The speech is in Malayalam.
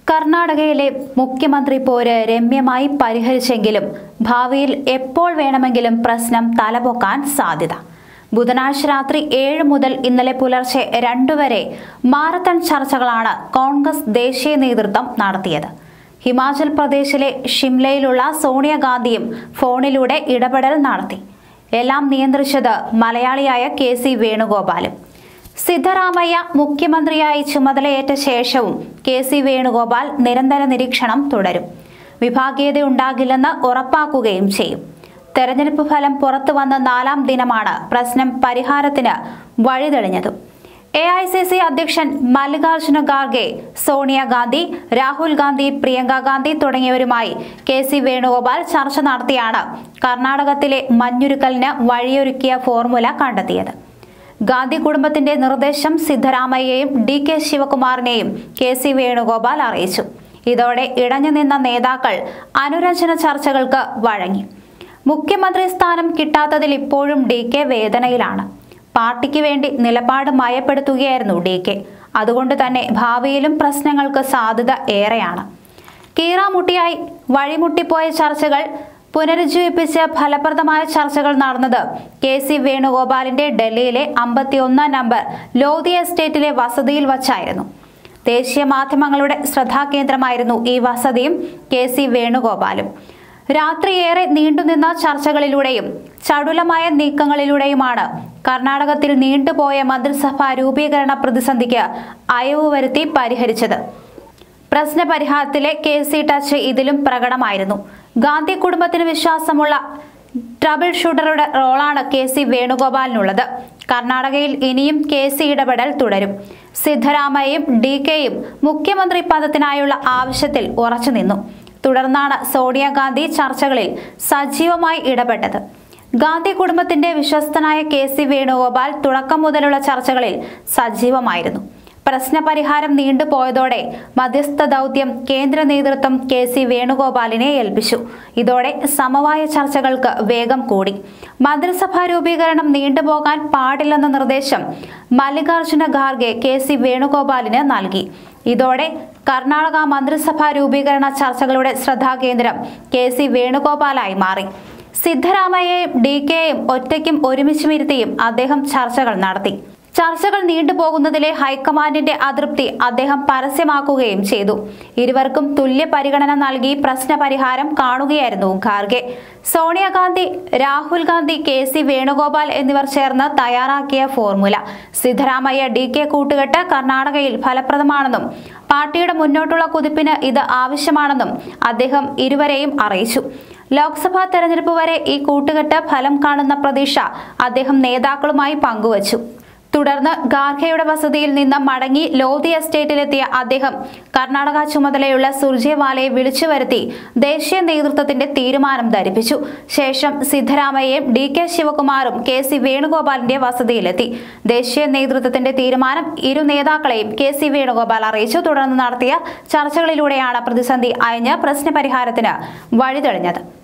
കർണാടകയിലെ മുഖ്യമന്ത്രി പോര് രമ്യമായി പരിഹരിച്ചെങ്കിലും ഭാവിയിൽ എപ്പോൾ വേണമെങ്കിലും പ്രശ്നം തലപൊക്കാൻ സാധ്യത ബുധനാഴ്ച രാത്രി ഏഴ് മുതൽ ഇന്നലെ പുലർച്ചെ രണ്ടു വരെ മാരത്തൺ ചർച്ചകളാണ് കോൺഗ്രസ് ദേശീയ നേതൃത്വം നടത്തിയത് ഹിമാചൽ പ്രദേശിലെ ഷിംലയിലുള്ള സോണിയാഗാന്ധിയും ഫോണിലൂടെ ഇടപെടൽ നടത്തി എല്ലാം നിയന്ത്രിച്ചത് മലയാളിയായ കെ സി വേണുഗോപാലും സിദ്ധരാമയ്യ മുഖ്യമന്ത്രിയായി ചുമതലയേറ്റ ശേഷവും കെ സി വേണുഗോപാൽ നിരന്തര നിരീക്ഷണം തുടരും വിഭാഗീയത ഉണ്ടാകില്ലെന്ന് ഉറപ്പാക്കുകയും ചെയ്യും തെരഞ്ഞെടുപ്പ് ഫലം പുറത്തു വന്ന നാലാം ദിനമാണ് പ്രശ്നം പരിഹാരത്തിന് വഴിതെളിഞ്ഞതും എ ഐ സി സി അധ്യക്ഷൻ മല്ലികാർജുന ഖാർഗെ സോണിയാഗാന്ധി രാഹുൽ ഗാന്ധി പ്രിയങ്ക ഗാന്ധി തുടങ്ങിയവരുമായി കെ സി വേണുഗോപാൽ ചർച്ച നടത്തിയാണ് കർണാടകത്തിലെ മഞ്ഞുരുക്കലിന് വഴിയൊരുക്കിയ ഫോർമുല കണ്ടെത്തിയത് ഗാന്ധി കുടുംബത്തിന്റെ നിർദ്ദേശം സിദ്ധരാമയ്യയും ഡി കെ ശിവകുമാറിനെയും കെ സി വേണുഗോപാൽ അറിയിച്ചു ഇതോടെ ഇടഞ്ഞു നിന്ന നേതാക്കൾ അനുരഞ്ജന ചർച്ചകൾക്ക് വഴങ്ങി മുഖ്യമന്ത്രി സ്ഥാനം കിട്ടാത്തതിൽ ഇപ്പോഴും ഡി കെ വേദനയിലാണ് പാർട്ടിക്ക് വേണ്ടി നിലപാട് മയപ്പെടുത്തുകയായിരുന്നു ഡി കെ അതുകൊണ്ട് തന്നെ ഭാവിയിലും പ്രശ്നങ്ങൾക്ക് സാധ്യത ഏറെയാണ് കീറാമുട്ടിയായി വഴിമുട്ടിപ്പോയ ചർച്ചകൾ പുനരുജ്ജീവിപ്പിച്ച് ഫലപ്രദമായ ചർച്ചകൾ നടന്നത് കെ സി വേണുഗോപാലിന്റെ ഡൽഹിയിലെ അമ്പത്തിയൊന്നാം നമ്പർ ലോധി എസ്റ്റേറ്റിലെ വസതിയിൽ വച്ചായിരുന്നു ദേശീയ മാധ്യമങ്ങളുടെ ശ്രദ്ധാകേന്ദ്രമായിരുന്നു ഈ വസതിയും കെ സി വേണുഗോപാലും രാത്രിയേറെ നീണ്ടുനിന്ന ചർച്ചകളിലൂടെയും ചടുലമായ നീക്കങ്ങളിലൂടെയുമാണ് കർണാടകത്തിൽ നീണ്ടുപോയ മന്ത്രിസഭാ രൂപീകരണ പ്രതിസന്ധിക്ക് അയവ് വരുത്തി പരിഹരിച്ചത് പ്രശ്നപരിഹാരത്തിലെ കെ സി ടച്ച് ഇതിലും പ്രകടമായിരുന്നു ഗാന്ധി കുടുംബത്തിന് വിശ്വാസമുള്ള ട്രബിൾ ഷൂട്ടറുടെ റോളാണ് കെ സി വേണുഗോപാലിനുള്ളത് കർണാടകയിൽ ഇനിയും കെ സി ഇടപെടൽ തുടരും സിദ്ധരാമയ്യയും ഡി കെയും മുഖ്യമന്ത്രി പദത്തിനായുള്ള ആവശ്യത്തിൽ ഉറച്ചുനിന്നു തുടർന്നാണ് സോണിയാഗാന്ധി ചർച്ചകളിൽ സജീവമായി ഇടപെട്ടത് ഗാന്ധി കുടുംബത്തിന്റെ വിശ്വസ്തനായ കെ സി വേണുഗോപാൽ തുടക്കം മുതലുള്ള ചർച്ചകളിൽ സജീവമായിരുന്നു പ്രശ്നപരിഹാരം നീണ്ടുപോയതോടെ മധ്യസ്ഥ ദൗത്യം കേന്ദ്ര നേതൃത്വം കെ സി വേണുഗോപാലിനെ ഏൽപ്പിച്ചു ഇതോടെ സമവായ ചർച്ചകൾക്ക് വേഗം കൂടി മന്ത്രിസഭാ രൂപീകരണം നീണ്ടുപോകാൻ പാടില്ലെന്ന നിർദ്ദേശം മല്ലികാർജുന ഖാർഗെ കെ സി വേണുഗോപാലിന് നൽകി ഇതോടെ കർണാടക മന്ത്രിസഭാ രൂപീകരണ ചർച്ചകളുടെ ശ്രദ്ധാകേന്ദ്രം കെ സി വേണുഗോപാലായി മാറി സിദ്ധരാമയ്യയും ഡി കെയും ഒറ്റയ്ക്കും ഒരുമിച്ചും ഇരുത്തിയും അദ്ദേഹം ചർച്ചകൾ നടത്തി ചർച്ചകൾ നീണ്ടുപോകുന്നതിലെ ഹൈക്കമാൻഡിന്റെ അതൃപ്തി അദ്ദേഹം പരസ്യമാക്കുകയും ചെയ്തു ഇരുവർക്കും തുല്യ പരിഗണന നൽകി പ്രശ്നപരിഹാരം കാണുകയായിരുന്നു ഖാർഗെ സോണിയാഗാന്ധി രാഹുൽ ഗാന്ധി കെ സി വേണുഗോപാൽ എന്നിവർ ചേർന്ന് തയ്യാറാക്കിയ ഫോർമുല സിദ്ധരാമയ്യ ഡി കെ കൂട്ടുകെട്ട് കർണാടകയിൽ ഫലപ്രദമാണെന്നും പാർട്ടിയുടെ മുന്നോട്ടുള്ള കുതിപ്പിന് ഇത് ആവശ്യമാണെന്നും അദ്ദേഹം ഇരുവരെയും അറിയിച്ചു ലോക്സഭാ തെരഞ്ഞെടുപ്പ് വരെ ഈ കൂട്ടുകെട്ട് ഫലം കാണുന്ന പ്രതീക്ഷ അദ്ദേഹം നേതാക്കളുമായി പങ്കുവച്ചു തുടർന്ന് ഗാർഖയുടെ വസതിയിൽ നിന്ന് മടങ്ങി ലോധി എസ്റ്റേറ്റിലെത്തിയ അദ്ദേഹം കർണാടക ചുമതലയുള്ള സുർജേവാലയെ വിളിച്ചു വരുത്തി ദേശീയ നേതൃത്വത്തിന്റെ തീരുമാനം ധരിപ്പിച്ചു ശേഷം സിദ്ധരാമയ്യയും ഡി കെ ശിവകുമാറും കെ സി വേണുഗോപാലിന്റെ വസതിയിലെത്തി ദേശീയ നേതൃത്വത്തിന്റെ തീരുമാനം ഇരു നേതാക്കളെയും കെ സി വേണുഗോപാൽ അറിയിച്ചു തുടർന്ന് നടത്തിയ ചർച്ചകളിലൂടെയാണ് പ്രതിസന്ധി അയഞ്ഞ് പ്രശ്നപരിഹാരത്തിന് വഴിതെളിഞ്ഞത്